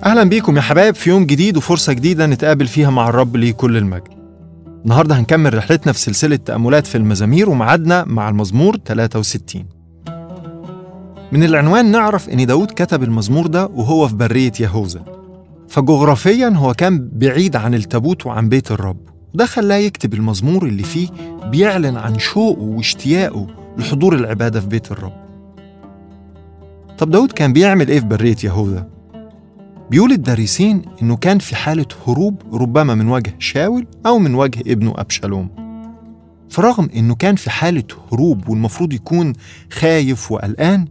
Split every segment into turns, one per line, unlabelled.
أهلا بيكم يا حبايب في يوم جديد وفرصة جديدة نتقابل فيها مع الرب ليه كل المجد النهاردة هنكمل رحلتنا في سلسلة تأملات في المزامير ومعادنا مع المزمور 63 من العنوان نعرف إن داود كتب المزمور ده وهو في برية يهوذا فجغرافيا هو كان بعيد عن التابوت وعن بيت الرب وده خلاه يكتب المزمور اللي فيه بيعلن عن شوقه واشتياقه لحضور العبادة في بيت الرب طب داود كان بيعمل إيه في برية يهوذا؟ بيقول الدارسين إنه كان في حالة هروب ربما من وجه شاول أو من وجه ابنه أبشالوم فرغم إنه كان في حالة هروب والمفروض يكون خايف وقلقان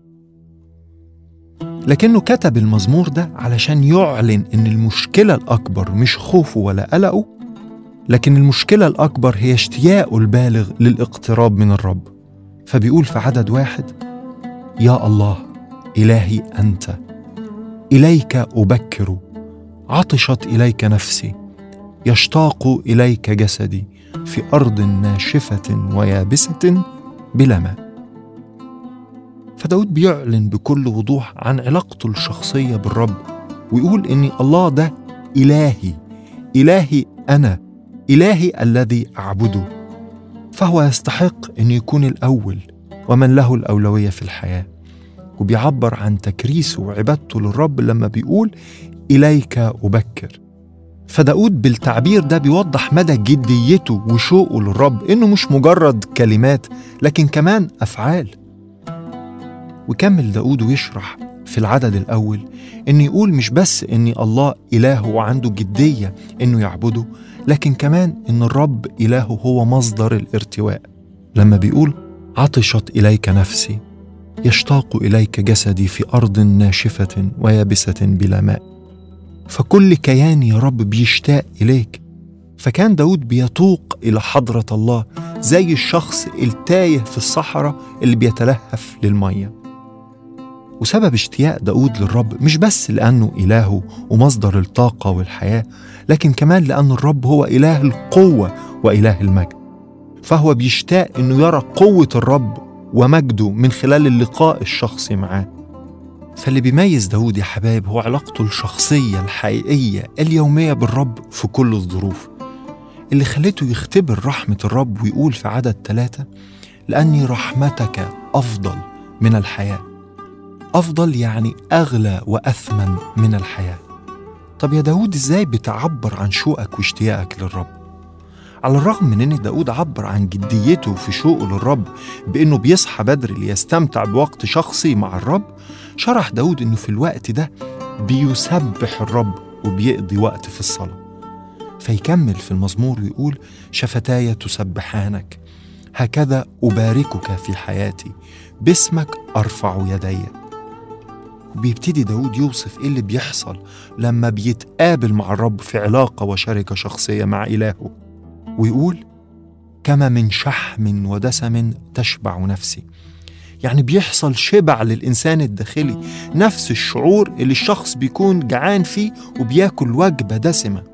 لكنه كتب المزمور ده علشان يعلن إن المشكلة الأكبر مش خوفه ولا قلقه لكن المشكلة الأكبر هي اشتياقه البالغ للاقتراب من الرب فبيقول في عدد واحد يا الله إلهي أنت اليك ابكر عطشت اليك نفسي يشتاق اليك جسدي في ارض ناشفه ويابسه بلا ماء فداود بيعلن بكل وضوح عن علاقته الشخصيه بالرب ويقول ان الله ده الهي الهي انا الهي الذي اعبده فهو يستحق ان يكون الاول ومن له الاولويه في الحياه وبيعبر عن تكريسه وعبادته للرب لما بيقول إليك أبكر فداود بالتعبير ده بيوضح مدى جديته وشوقه للرب إنه مش مجرد كلمات لكن كمان أفعال وكمل داود ويشرح في العدد الأول إن يقول مش بس إن الله إله وعنده جدية إنه يعبده لكن كمان إن الرب إله هو مصدر الارتواء لما بيقول عطشت إليك نفسي يشتاق اليك جسدي في ارض ناشفه ويابسه بلا ماء فكل كياني يا رب بيشتاق اليك فكان داود بيتوق الى حضره الله زي الشخص التايه في الصحراء اللي بيتلهف للميه وسبب اشتياق داود للرب مش بس لأنه إلهه ومصدر الطاقة والحياة لكن كمان لأن الرب هو إله القوة وإله المجد فهو بيشتاق أنه يرى قوة الرب ومجده من خلال اللقاء الشخصي معاه فاللي بيميز داود يا حبايب هو علاقته الشخصية الحقيقية اليومية بالرب في كل الظروف اللي خلته يختبر رحمة الرب ويقول في عدد ثلاثة لأني رحمتك أفضل من الحياة أفضل يعني أغلى وأثمن من الحياة طب يا داود إزاي بتعبر عن شوقك واشتياقك للرب على الرغم من ان داود عبر عن جديته في شوقه للرب بانه بيصحى بدري ليستمتع بوقت شخصي مع الرب شرح داود انه في الوقت ده بيسبح الرب وبيقضي وقت في الصلاه فيكمل في المزمور ويقول شفتاي تسبحانك هكذا اباركك في حياتي باسمك ارفع يدي بيبتدي داود يوصف ايه اللي بيحصل لما بيتقابل مع الرب في علاقة وشركة شخصية مع إلهه ويقول كما من شحم ودسم تشبع نفسي يعني بيحصل شبع للإنسان الداخلي نفس الشعور اللي الشخص بيكون جعان فيه وبياكل وجبة دسمة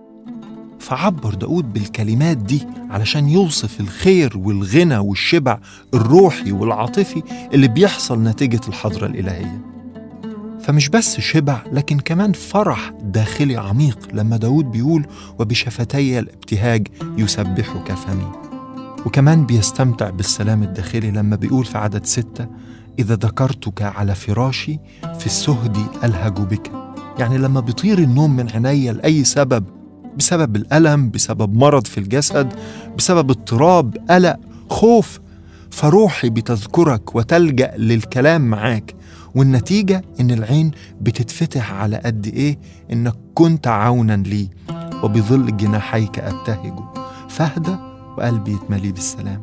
فعبر داود بالكلمات دي علشان يوصف الخير والغنى والشبع الروحي والعاطفي اللي بيحصل نتيجة الحضرة الإلهية فمش بس شبع لكن كمان فرح داخلي عميق لما داود بيقول وبشفتي الابتهاج يسبحك فمي وكمان بيستمتع بالسلام الداخلي لما بيقول في عدد ستة إذا ذكرتك على فراشي في السهد ألهج بك يعني لما بيطير النوم من عينيا لأي سبب بسبب الألم بسبب مرض في الجسد بسبب اضطراب قلق خوف فروحي بتذكرك وتلجأ للكلام معاك والنتيجة إن العين بتتفتح على قد إيه إنك كنت عونا لي وبظل جناحيك أبتهج فاهدى وقلبي يتملي بالسلام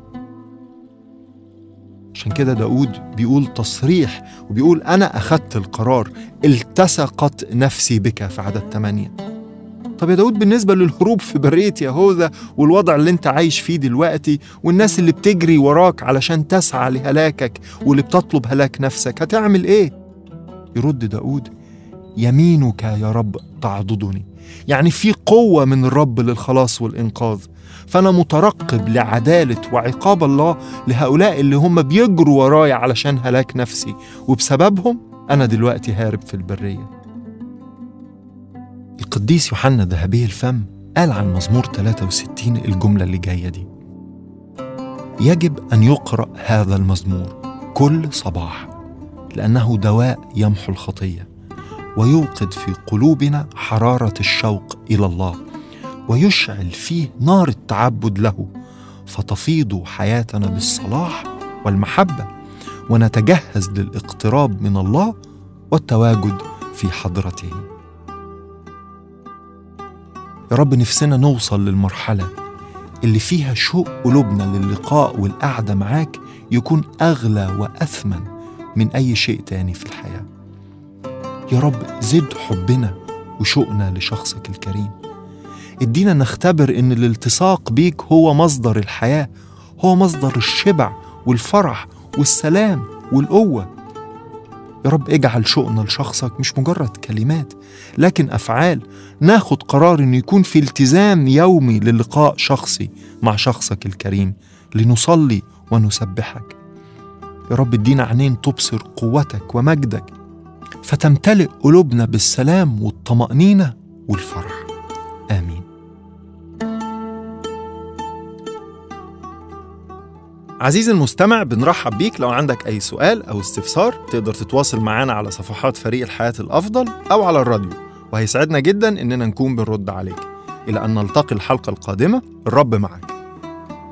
عشان كده داود بيقول تصريح وبيقول أنا أخدت القرار التصقت نفسي بك في عدد ثمانية طب يا داود بالنسبة للهروب في برية يهوذا والوضع اللي انت عايش فيه دلوقتي والناس اللي بتجري وراك علشان تسعى لهلاكك واللي بتطلب هلاك نفسك هتعمل ايه؟ يرد داود يمينك يا رب تعضدني يعني في قوة من الرب للخلاص والإنقاذ فأنا مترقب لعدالة وعقاب الله لهؤلاء اللي هم بيجروا ورايا علشان هلاك نفسي وبسببهم أنا دلوقتي هارب في البرية القديس يوحنا ذهبي الفم قال عن مزمور 63 الجملة اللي جاية دي يجب أن يقرأ هذا المزمور كل صباح لأنه دواء يمحو الخطية ويوقد في قلوبنا حرارة الشوق إلى الله ويشعل فيه نار التعبد له فتفيض حياتنا بالصلاح والمحبة ونتجهز للاقتراب من الله والتواجد في حضرته يا رب نفسنا نوصل للمرحلة اللي فيها شوق قلوبنا للقاء والقعدة معاك يكون أغلى وأثمن من أي شيء تاني في الحياة يا رب زد حبنا وشوقنا لشخصك الكريم ادينا نختبر ان الالتصاق بيك هو مصدر الحياة هو مصدر الشبع والفرح والسلام والقوة يا رب اجعل شوقنا لشخصك مش مجرد كلمات لكن أفعال ناخد قرار إنه يكون في التزام يومي للقاء شخصي مع شخصك الكريم لنصلي ونسبحك يا رب ادينا عينين تبصر قوتك ومجدك فتمتلئ قلوبنا بالسلام والطمأنينة والفرح آمين عزيزي المستمع بنرحب بيك لو عندك أي سؤال أو استفسار تقدر تتواصل معنا على صفحات فريق الحياة الأفضل أو على الراديو وهيسعدنا جدا إننا نكون بنرد عليك إلى أن نلتقي الحلقة القادمة الرب معك